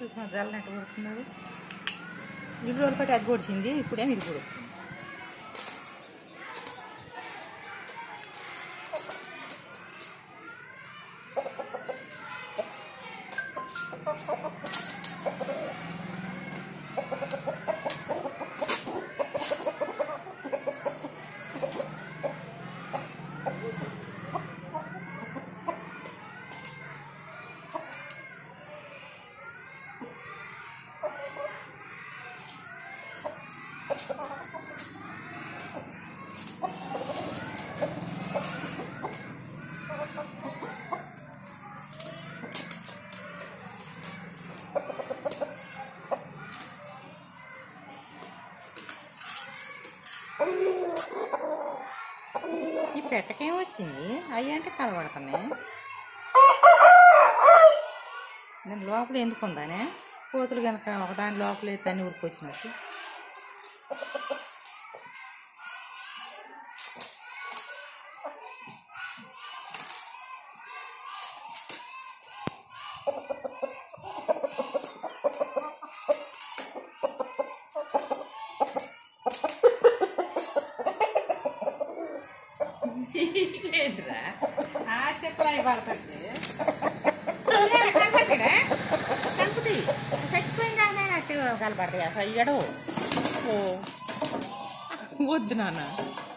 చూసిన జల్లనట్టు కొడుతున్నది ఇన్ని రోజులు పట్టి అది పొడిచింది ఇప్పుడేమి ఇది పొడుతుంది ఈ పెట్టకేం వచ్చింది అవి అంటే కలబడుతున్నాయి నేను లోపల ఎందుకు ఉందానే కోతులు కనుక ఒకదాని లోపల తన్ని ఊరుకొచ్చినట్టు ఏంట్రా ఆ చెప్పులు అవి పడుతుంది కనపడతాడా చంపుతాయి చచ్చిపోయిందా అట్టు కనపడతాయి అసలు అయ్యాడు వద్దు నాన్న